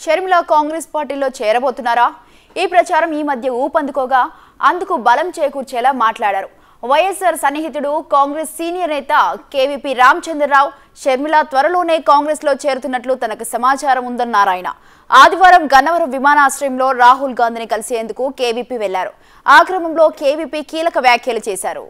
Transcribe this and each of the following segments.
షర్మిల కాంగ్రెస్ పార్టీలో చేరబోతున్నారా ఈ ప్రచారం ఈ మధ్య ఊపందుకోగా అందుకు బలం చేకూర్చేలా మాట్లాడారు వైఎస్ఆర్ సన్నిహితుడు కాంగ్రెస్ సీనియర్ నేత కేవీపీ రామచంద్రరావు షర్మిల త్వరలోనే కాంగ్రెస్ లో చేరుతున్నట్లు తనకు సమాచారం ఉందన్నారు ఆయన ఆదివారం గన్నవరం విమానాశ్రయంలో రాహుల్ గాంధీని కలిసేందుకు కేవీపీ వెళ్లారు ఆ క్రమంలో కేవీపీ కీలక వ్యాఖ్యలు చేశారు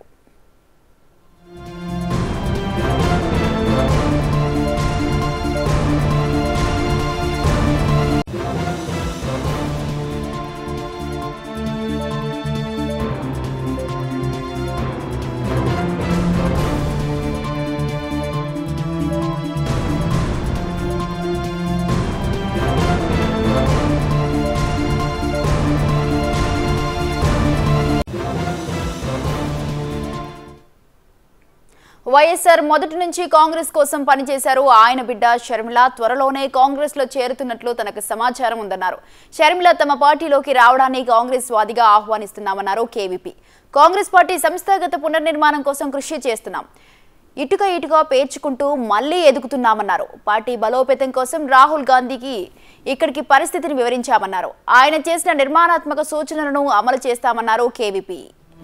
వైఎస్ఆర్ మొదటి నుంచి కాంగ్రెస్ కోసం పనిచేశారు ఆయన బిడ్డ షర్మిల త్వరలోనే కాంగ్రెస్ లో చేరుతున్నట్లు తనకు సమాచారం ఉందన్నారు షర్మిల తమ పార్టీలోకి రావడాన్ని కాంగ్రెస్ వాదిగా ఆహ్వానిస్తున్నామన్నారు కేవీపీ కాంగ్రెస్ పార్టీ సంస్థాగత పునర్నిర్మాణం కోసం కృషి చేస్తున్నాం ఇటుక ఇటుక పేర్చుకుంటూ మళ్లీ ఎదుగుతున్నామన్నారు పార్టీ బలోపేతం కోసం రాహుల్ గాంధీకి ఇక్కడికి పరిస్థితిని వివరించామన్నారు ఆయన చేసిన నిర్మాణాత్మక సూచనలను అమలు చేస్తామన్నారు కేవీపీ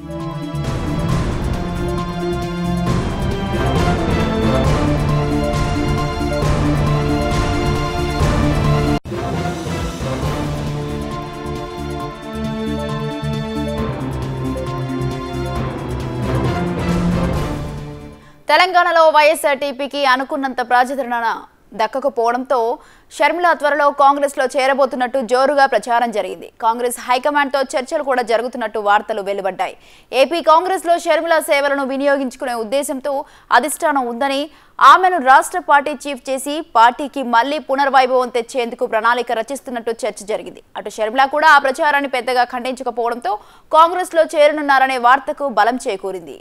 తెలంగాణలో వైఎస్ఆర్టీపీకి అనుకున్నంత ప్రజాదరణ దక్కకపోవడంతో షర్మిల త్వరలో కాంగ్రెస్ లో చేరబోతున్నట్టు జోరుగా ప్రచారం జరిగింది కాంగ్రెస్ హైకమాండ్ తో చర్చలు కూడా జరుగుతున్నట్టు వార్తలు వెలువడ్డాయి ఏపీ కాంగ్రెస్ లో షర్మిల సేవలను వినియోగించుకునే ఉద్దేశంతో అధిష్టానం ఉందని ఆమెను రాష్ట్ర పార్టీ చీఫ్ చేసి పార్టీకి మళ్లీ పునర్వైభవం తెచ్చేందుకు ప్రణాళిక రచిస్తున్నట్టు చర్చ జరిగింది అటు షర్మిల కూడా ఆ ప్రచారాన్ని పెద్దగా ఖండించకపోవడంతో కాంగ్రెస్ లో చేరనున్నారనే వార్తకు బలం చేకూరింది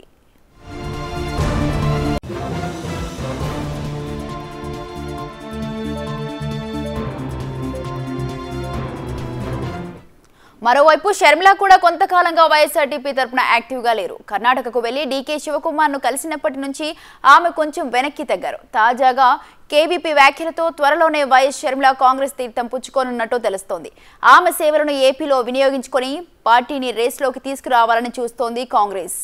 మరోవైపు షర్మిల కూడా కొంతకాలంగా వైఎస్ఆర్టీపీ తరపున యాక్టివ్గా లేరు కర్ణాటకకు వెళ్లి డీకే శివకుమార్ ను కలిసినప్పటి నుంచి ఆమె కొంచెం వెనక్కి తగ్గారు తాజాగా కేవీపీ వ్యాఖ్యలతో త్వరలోనే వైఎస్ షర్మిల కాంగ్రెస్ తీర్థం పుచ్చుకోనున్నట్టు తెలుస్తోంది ఆమె సేవలను ఏపీలో వినియోగించుకొని పార్టీని రేస్లోకి తీసుకురావాలని చూస్తోంది కాంగ్రెస్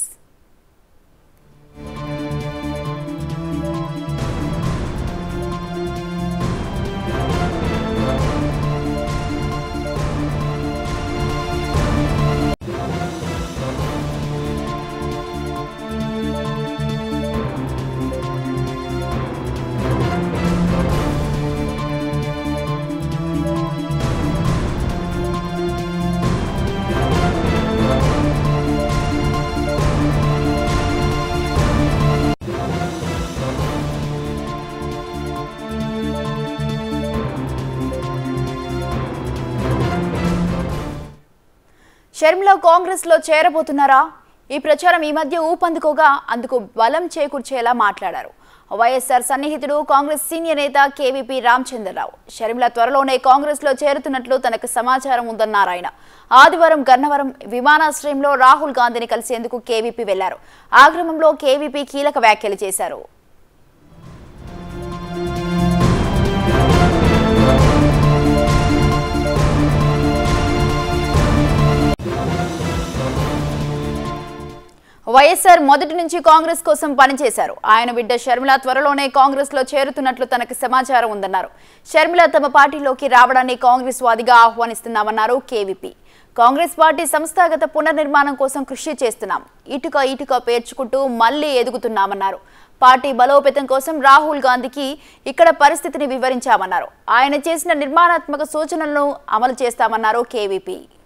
షర్మిల కాంగ్రెస్ లో చేరబోతున్నారా ఈ ప్రచారం ఈ మధ్య ఊపందుకోగా అందుకు బలం చేకూర్చేలా మాట్లాడారు వైఎస్ఆర్ సన్నిహితుడు కాంగ్రెస్ సీనియర్ నేత కేవీపీ రామచంద్రరావు షర్మిల త్వరలోనే కాంగ్రెస్ లో చేరుతున్నట్లు తనకు సమాచారం ఉందన్నారు ఆయన ఆదివారం గన్నవరం విమానాశ్రయంలో రాహుల్ గాంధీని కలిసేందుకు కేవీపీ వెళ్లారు ఆ క్రమంలో కేవీపీ కీలక వ్యాఖ్యలు చేశారు వైఎస్ఆర్ మొదటి నుంచి కాంగ్రెస్ కోసం పనిచేశారు ఆయన బిడ్డ షర్మిల త్వరలోనే కాంగ్రెస్ లో చేరుతున్నట్లు తనకు సమాచారం ఉందన్నారు షర్మిల తమ పార్టీలోకి రావడాన్ని కాంగ్రెస్ వాదిగా ఆహ్వానిస్తున్నామన్నారు కేవీపీ కాంగ్రెస్ పార్టీ సంస్థాగత పునర్నిర్మాణం కోసం కృషి చేస్తున్నాం ఇటుక ఇటుక పేర్చుకుంటూ మళ్లీ ఎదుగుతున్నామన్నారు పార్టీ బలోపేతం కోసం రాహుల్ గాంధీకి ఇక్కడ పరిస్థితిని వివరించామన్నారు ఆయన చేసిన నిర్మాణాత్మక సూచనలను అమలు చేస్తామన్నారు కేవీపీ